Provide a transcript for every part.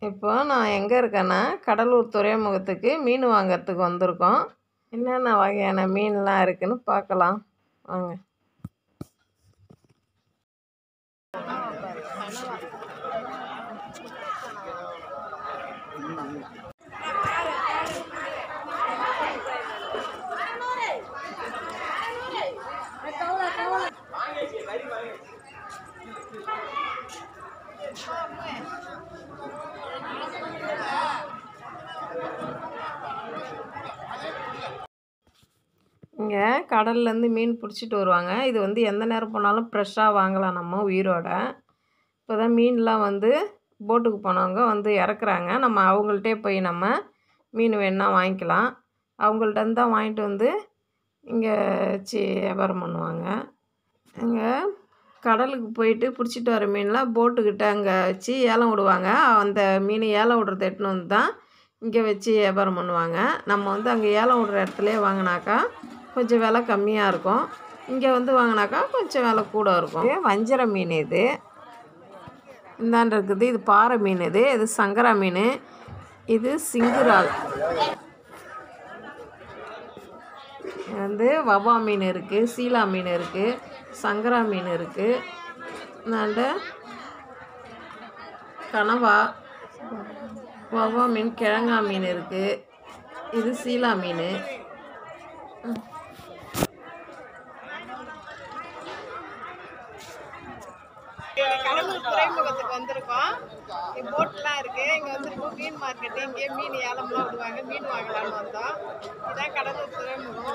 இப்போ நான் எங்கே இருக்கேன்னா கடலூர் துறைமுகத்துக்கு மீன் வாங்குறதுக்கு வந்திருக்கோம் என்னென்ன வகையான மீன்லாம் இருக்குன்னு பார்க்கலாம் வாங்க இங்கே கடல்லேருந்து மீன் பிடிச்சிட்டு வருவாங்க இது வந்து எந்த நேரம் போனாலும் ஃப்ரெஷ்ஷாக வாங்கலாம் நம்ம உயிரோட இப்போ தான் மீன்லாம் வந்து போட்டுக்கு போனவங்க வந்து இறக்குறாங்க நம்ம அவங்கள்ட்டே போய் நம்ம மீன் வேணுன்னா வாங்கிக்கலாம் அவங்கள்ட்ட இருந்து தான் வாங்கிட்டு வந்து இங்கே வச்சு வியாபாரம் பண்ணுவாங்க இங்கே கடலுக்கு போயிட்டு பிடிச்சிட்டு வர மீன்லாம் போட்டுக்கிட்ட அங்கே வச்சு ஏலம் விடுவாங்க அந்த மீன் ஏலம் விடுறத எட்டுன்னு வந்து தான் இங்கே வச்சு வியாபாரம் பண்ணுவாங்க நம்ம வந்து அங்கே ஏலம் விடுற இடத்துலையே வாங்கினாக்கா கொஞ்சம் விலை கம்மியாக இருக்கும் இங்கே வந்து வாங்கினாக்கா கொஞ்சம் விலை கூட இருக்கும் இது வஞ்சர மீன் இது இந்தாண்டு இருக்குது இது பாறை மீன் இது இது சங்கரா மீன் இது சிங்குரால் இது வந்து வவ்வா மீன் இருக்குது சீலா மீன் இருக்குது சங்கரா மீன் இருக்குது இந்தாண்ட கனவா வவ்வா மீன் கிழங்கா மீன் இருக்குது இது சீலா மீன் கடலூர் துறைமுகத்துக்கு வந்திருக்கோம் இங்க போட்லாம் இருக்கு இங்க வந்து மீன் மார்க்கெட் இங்கே மீன் ஏலம்லாம் விடுவாங்க மீன் வாங்கலாம்னு வந்தோம் இதான் கடலூர் துறைமுகம்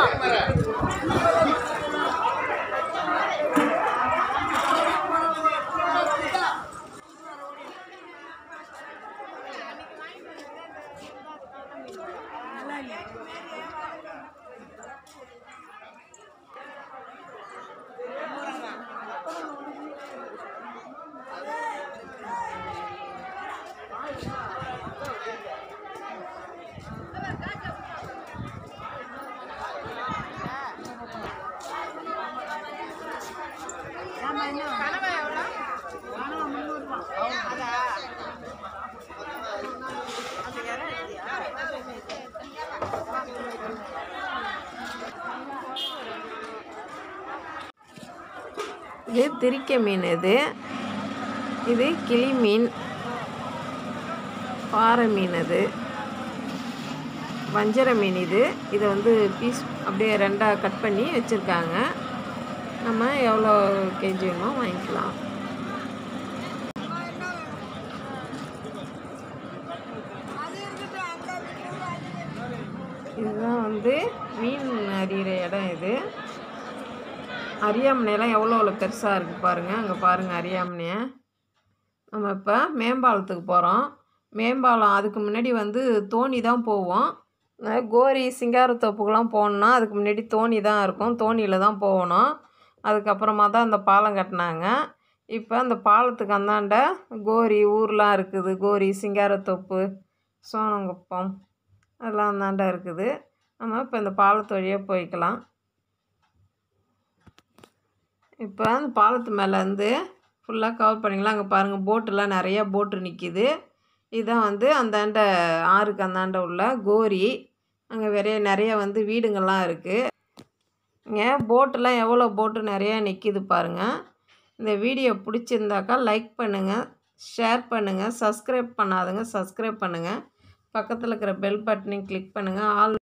கனவா எவ்வளோ கனவா முந்நூறுபா அதா அந்த இறை இல்லையா? இது திரிக்க மீன் இது இது கிளி மீன் பாறை மீன் இது வஞ்சர மீன் இது இதை வந்து பீஸ் அப்படியே ரெண்டாக கட் பண்ணி வச்சுருக்காங்க நம்ம எவ்வளோ கேஜி வேணுமோ வாங்கிக்கலாம் இதுதான் வந்து மீன் அறிகிற இடம் இது அரியாமனையெல்லாம் எவ்வளோ எவ்வளோ பெருசாக இருக்குது பாருங்கள் அங்கே பாருங்கள் அரியாமனையை நம்ம இப்போ மேம்பாலத்துக்கு போகிறோம் மேம்பாலம் அதுக்கு முன்னாடி வந்து தோணி தான் போவோம் அஹ் கோரி சிங்காரத்தோப்புக்கெலாம் போகணுன்னா அதுக்கு முன்னாடி தோணி தான் இருக்கும் தோணியில் தான் போகணும் அதுக்கப்புறமா தான் அந்த பாலம் கட்டினாங்க இப்போ அந்த பாலத்துக்கு அந்தாண்ட கோரி ஊர்லாம் இருக்குது கோரி சிங்காரத்தோப்பு சோனங்குப்பம் அதெல்லாம் அந்தாண்ட இருக்குது நம்ம இப்போ இந்த பாலத்து வழியாக போய்க்கலாம் இப்போ அந்த பாலத்து மேலே வந்து ஃபுல்லாக கவர் பண்ணிக்கலாம் அங்கே பாருங்கள் போட்டெலாம் நிறையா போட்டு நிற்கிது இதுதான் வந்து அந்தாண்ட ஆறுக்கு அந்தாண்ட உள்ள கோரி அங்கே நிறைய நிறைய வந்து வீடுங்கள்லாம் இருக்குது இங்கே போட்டெலாம் எவ்வளோ போட்டு நிறையா நிற்கிது பாருங்கள் இந்த வீடியோ பிடிச்சிருந்தாக்கா லைக் பண்ணுங்கள் ஷேர் பண்ணுங்கள் சப்ஸ்கிரைப் பண்ணாதுங்க சப்ஸ்கிரைப் பண்ணுங்கள் பக்கத்தில் இருக்கிற பெல் பட்டனையும் கிளிக் பண்ணுங்கள் ஆல்